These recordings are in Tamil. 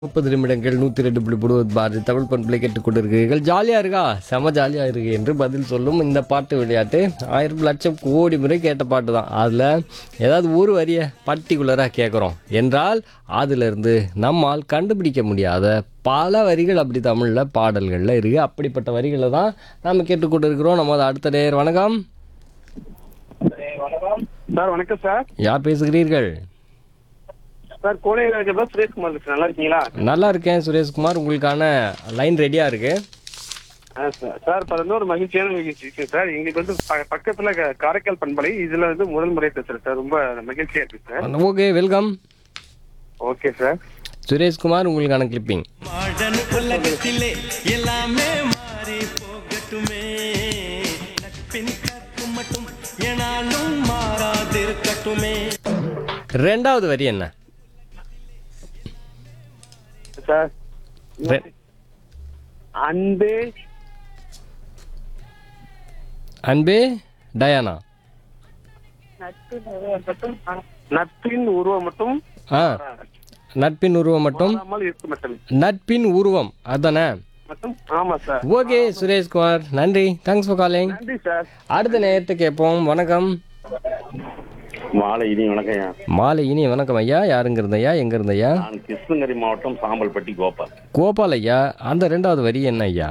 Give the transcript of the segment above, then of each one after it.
முப்பது நிமிடங்கள் நூற்றி ரெண்டு புள்ளி புடுவது பாரதி தமிழ் பண்பலை கேட்டுக் கொண்டிருக்கிறீர்கள் ஜாலியாக இருக்கா செம ஜாலியாக இருக்கு என்று பதில் சொல்லும் இந்த பாட்டு விளையாட்டு ஆயிரம் லட்சம் கோடி முறை கேட்ட பாட்டு தான் அதில் ஏதாவது ஒரு வரியை பர்டிகுலராக கேட்குறோம் என்றால் அதிலிருந்து நம்மால் கண்டுபிடிக்க முடியாத பல வரிகள் அப்படி தமிழில் பாடல்களில் இருக்குது அப்படிப்பட்ட வரிகளை தான் நாம் கேட்டுக்கொண்டு இருக்கிறோம் நம்ம அடுத்த நேர் வணக்கம் சார் வணக்கம் சார் யார் பேசுகிறீர்கள் சார் கோடை ராஜபா சுரேஷ்குமார் சார் நல்லா இருக்கீங்களா நல்லா இருக்கேன் சுரேஷ்குமார் உங்களுக்கான லைன் ரெடியாக இருக்குது ஆ, சார் சார் இப்போ வந்து ஒரு மகிழ்ச்சியான நிகழ்ச்சி இருக்கு சார் எங்களுக்கு வந்து ப- பக்கத்துல க- காரைக்கால் பண்பலை இதுல வந்து முதல் முறை பேசுறேன் சார் ரொம்ப மகிழ்ச்சியா இருக்கு sir okay welcome okay sir Sureshkumar உங்களுக்கான கிளிப்பிங் மாடர்ன் உலகத்திலே எல்லாமே மாறி போகட்டுமே நட்பின் கற்பு மட்டும் எனாலும் மாறாதிருக்கட்டுமே ரெண்டாவது வரி என்ன சார் ரெ- அன்பே அன்பே டயானா நட்பின் உருவம் மட்டும் ஆ நட்பின் உருவம் மட்டும் மாறாமல் இருக்க மட்டும் நட்பின் உருவம் அதானே மட்டும் ஆமா சார் ஓகே சுரேஷ்குமார் நன்றி தேங்க்ஸ் ஃபார் காலிங் நன்றி சார் அடுத்த நேரத்தை கேட்போம் வணக்கம் மாலை இனி வணக்கம் ஐயா மாலை இனி வணக்கம் ஐயா யாருங்க இருந்தையா எங்க இருந்தையா நான் கிருஷ்ணகிரி மாவட்டம் சாம்பல்பட்டி கோபால் கோபால் ஐயா அந்த ரெண்டாவது வரி என்ன ஐயா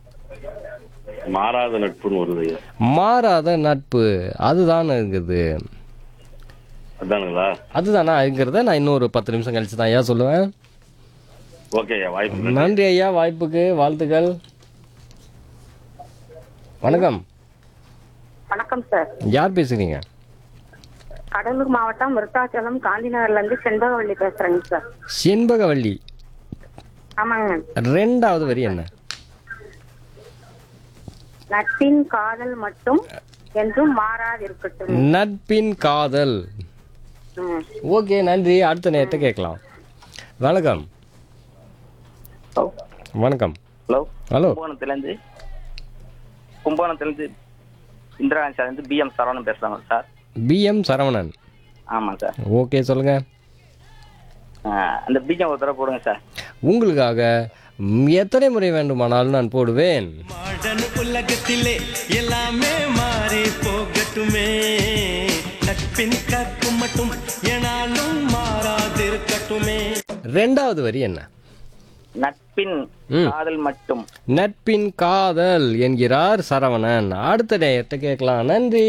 மாறாத நட்புன்னு வருது ஐயா மாறாத நட்பு அதுதான் இருக்குது அதானுங்களா அதுதானா இருக்கிறத நான் இன்னொரு பத்து நிமிஷம் கழிச்சு தான் ஐயா சொல்லுவேன் ஓகே ஐயா வாய்ப்பு நன்றி ஐயா வாய்ப்புக்கு வாழ்த்துக்கள் வணக்கம் வணக்கம் சார் யார் பேசுறீங்க கடலூர் மாவட்டம் விருத்தாச்சலம் காந்திநகர்ல இருந்து செண்பகவள்ளி பேசுறேங்க சார் செண்பகவள்ளி ஆமாங்க ரெண்டாவது வரி என்ன நட்பின் காதல் மட்டும் என்றும் மாறாதிருக்கட்டும் நட்பின் காதல் ம். ஓகே நன்றி அடுத்த நேரத்தை கேட்கலாம் வணக்கம் வணக்கம் ஹலோ ஹலோ கும்பகோணத்துலேருந்து கும்பகோணத்துலேருந்து இந்திரா காந்தி சார் வந்து பிஎம் சரவணன் பேசுகிறாங்க சார் பிஎம் சரவணன் ஆமாம் சார் ஓகே சொல்லுங்க ஆஹ் அந்த பீஜம் ஒரு தடவை போடுங்க சார் உங்களுக்காக ம், எத்தனை முறை வேண்டுமானாலும் நான் போடுவேன் மாடர்ன் உலகத்திலே எல்லாமே மாறி போகட்டுமே நட்பின் கற்பு மட்டும் எனாலும் மாறாதிருக்கட்டுமே ரெண்டாவது வரி என்ன நட்பின் ம். காதல் மட்டும் நட்பின் காதல் என்கிறார் சரவணன் அடுத்த நேரத்தை கேட்கலாம் நன்றி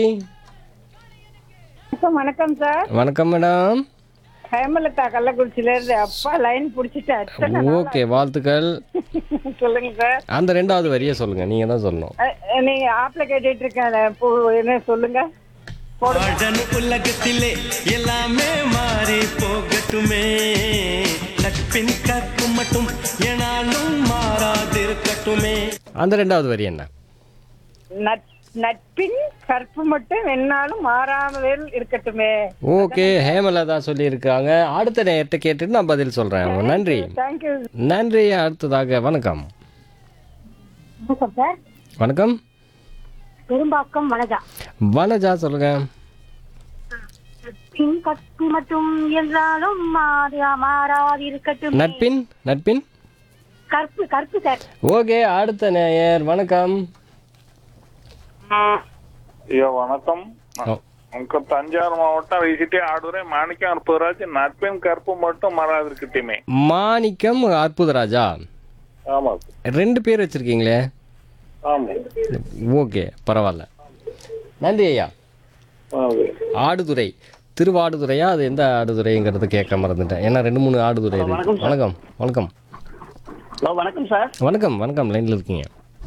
வணக்கம் சார் வணக்கம் மேடம் ஹேமலதா கள்ளக்குறிச்சியில இருந்து அப்பா லைன் புடிச்சிட்டு அத்தனை ஓகே வாழ்த்துக்கள் சொல்லுங்க சார் அந்த ரெண்டாவது வரியை சொல்லுங்க நீங்க தான் சொல்லணும் அஹ், அஹ், நீங்க ஆப்ல கேட்டுட்டு இருக்கேன் பூ என்ன சொல்லுங்க மாடர்ன் உலகத்திலே எல்லாமே மாறி போகட்டுமே நட்பின் கற்பு மட்டும் எனாலும் மாறாதிருக்கட்டுமே அந்த ரெண்டாவது வரி என்ன நட்- நட்பின் கற்பு மட்டும் என்னாலும் மாறாமல் இருக்கட்டுமே ஓகே ஹேமலதா சொல்லியிருக்காங்க அடுத்த நேரத்தை கேட்டுட்டு நான் பதில் சொல்றேன் நன்றி தேங்க்யூ நன்றி அடுத்ததாக வணக்கம் வணக்கம் சார் வணக்கம் பெரும்பாக்கம் வனஜா வனஜா சொல்லுங்க நட்பின் கற்பு மட்டும் என்றாலும் மாறா மாறாதிருக்கட்டும் நட்பின் நட்பின் கற்பு கற்பு சார் ஓகே அடுத்த நேயர் வணக்கம் ஐயா வணக்கம் ஓ, உங்க தஞ்சாவூர் மாவட்டம் விசிட்டே ஆடுறேன் மாணிக்கம் அற்புதராஜ் நட்பின் கற்பு மட்டும் மறாதிருக்கட்டுமே மாணிக்கம் அற்புதராஜா ஆமா ரெண்டு பேர் வச்சிருக்கீங்களே ஆமா ஓகே பரவாயில்ல நன்றி ஐயா ஆமா. ஆடுதுறை திருவாடுதுறையா அது எந்த ஆடுதுறைங்கிறது கேட்க மறந்துட்டேன் ஏன்னா ரெண்டு மூணு ஆடுதுறை இருக்கு வணக்கம் வணக்கம் ஹலோ வணக்கம் சார் வணக்கம் வணக்கம் லைன்ல இருக்கீங்க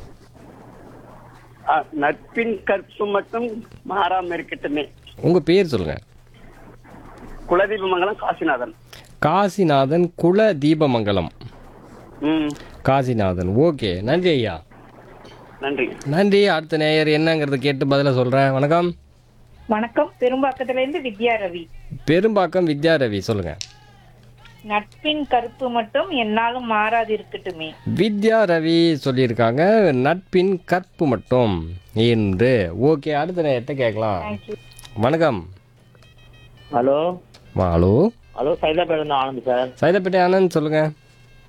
நட்பின் கற்பு மட்டும் மாறாமல் இருக்கட்டுமே உங்க பேர் சொல்லுங்க குலதீபமங்கலம் காசிநாதன் காசிநாதன் குல தீபமங்கலம் ம் காசிநாதன் ஓகே நன்றி ஐயா நன்றி நன்றி அடுத்த நேயர் என்னங்கிறத கேட்டு பதில சொல்றேன் வணக்கம் வணக்கம் பெரும்பாக்கத்துல இருந்து வித்யா ரவி பெரும்பாக்கம் வித்யா ரவி சொல்லுங்க நட்பின் கருப்பு மட்டும் என்னாலும் மாறாது இருக்கட்டுமே வித்யா ரவி சொல்லியிருக்காங்க நட்பின் கற்பு மட்டும் என்று ஓகே அடுத்த நேரத்தை கேட்கலாம் வணக்கம் hello hello hello Saidapet Anand sir Saidapettai Anand சொல்லுங்க